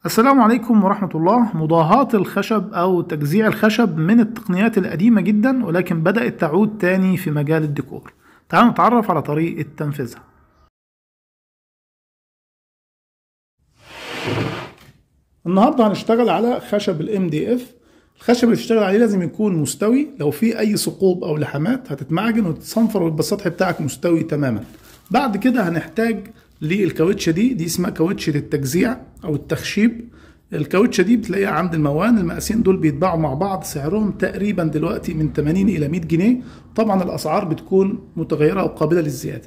السلام عليكم ورحمة الله مضاهاة الخشب أو تجزيع الخشب من التقنيات القديمة جدا ولكن بدأت تعود تاني في مجال الديكور تعالوا نتعرف على طريقة تنفيذها النهاردة هنشتغل على خشب الام دي اف الخشب اللي تشتغل عليه لازم يكون مستوي لو في اي ثقوب او لحمات هتتمعجن وتتصنفر ويبقى السطح بتاعك مستوي تماما بعد كده هنحتاج للكاوتشه دي دي اسمها كاوتشه التجزيع او التخشيب الكاوتشه دي بتلاقيها عند الموان المقاسين دول بيتباعوا مع بعض سعرهم تقريبا دلوقتي من 80 الى 100 جنيه طبعا الاسعار بتكون متغيره وقابله للزياده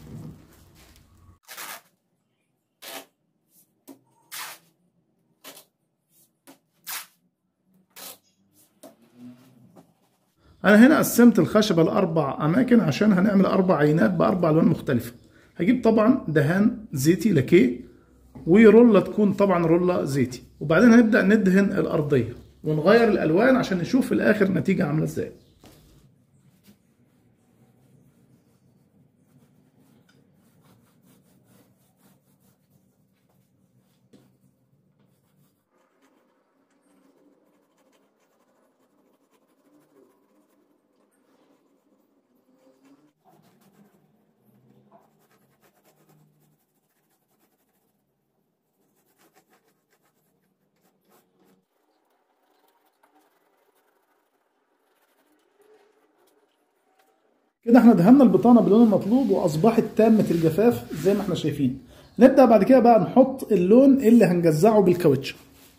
انا هنا قسمت الخشبه لاربع اماكن عشان هنعمل اربع عينات باربع الوان مختلفه هجيب طبعا دهان زيتي لاكيه ورولة تكون طبعا رولة زيتي وبعدين هنبدأ ندهن الأرضية ونغير الألوان عشان نشوف في الآخر النتيجة عاملة إزاي كده احنا دهنا البطانه باللون المطلوب واصبحت تامه الجفاف زي ما احنا شايفين نبدا بعد كده بقى نحط اللون اللي هنجزعه بالكاوتش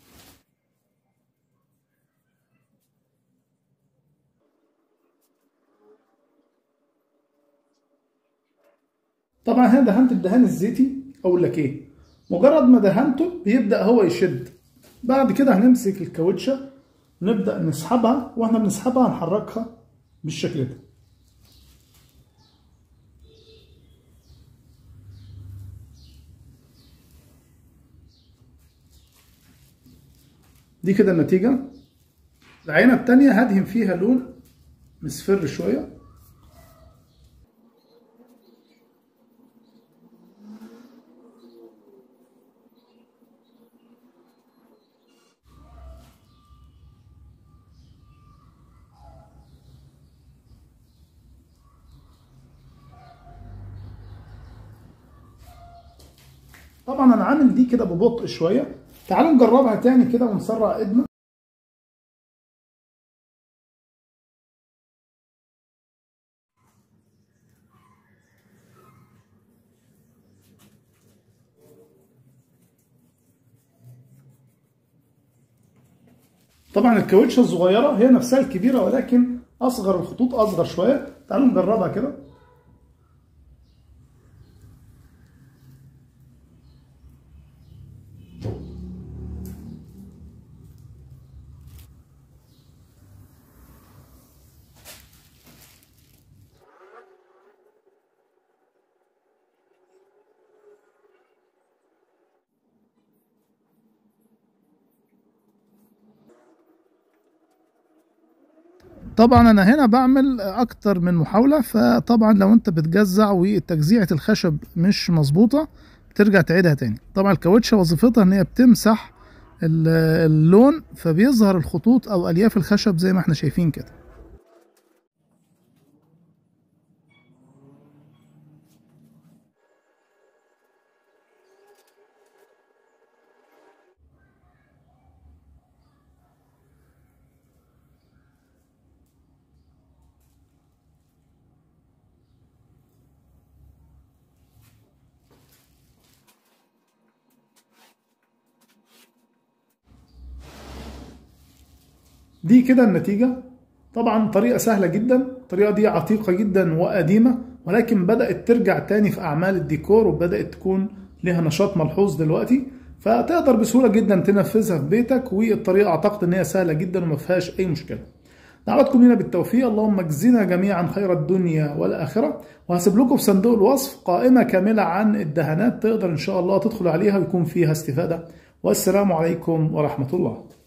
طبعا هنا دهنت الدهان الزيتي اقول لك ايه مجرد ما دهنته بيبدا هو يشد بعد كده هنمسك الكاوتشه نبدا نسحبها واحنا بنسحبها هنحركها بالشكل ده دي كده النتيجة العينة التانية هدهن فيها لون مصفر شوية طبعا انا عامل دي كده ببطء شويه تعالوا نجربها تاني كده ونسرع ايدنا طبعا الكاوتشه الصغيره هي نفسها الكبيره ولكن اصغر الخطوط اصغر شويه تعالوا نجربها كده طبعا انا هنا بعمل اكتر من محاولة فطبعا لو انت بتجزع وتجزيعة الخشب مش مظبوطة بترجع تعيدها تاني طبعا الكاوتشة وظيفتها ان هي بتمسح اللون فبيظهر الخطوط او الياف الخشب زي ما احنا شايفين كده دي كده النتيجة طبعا طريقة سهلة جدا الطريقة دي عتيقة جدا وقديمة ولكن بدأت ترجع تاني في أعمال الديكور وبدأت تكون لها نشاط ملحوظ دلوقتي فتقدر بسهولة جدا تنفذها في بيتك والطريقة أعتقد إن هي سهلة جدا وما فيهاش أي مشكلة دعواتكم لنا بالتوفيق اللهم اجزنا جميعا خير الدنيا والآخرة وهسيب لكم في صندوق الوصف قائمة كاملة عن الدهانات تقدر إن شاء الله تدخل عليها ويكون فيها استفادة والسلام عليكم ورحمة الله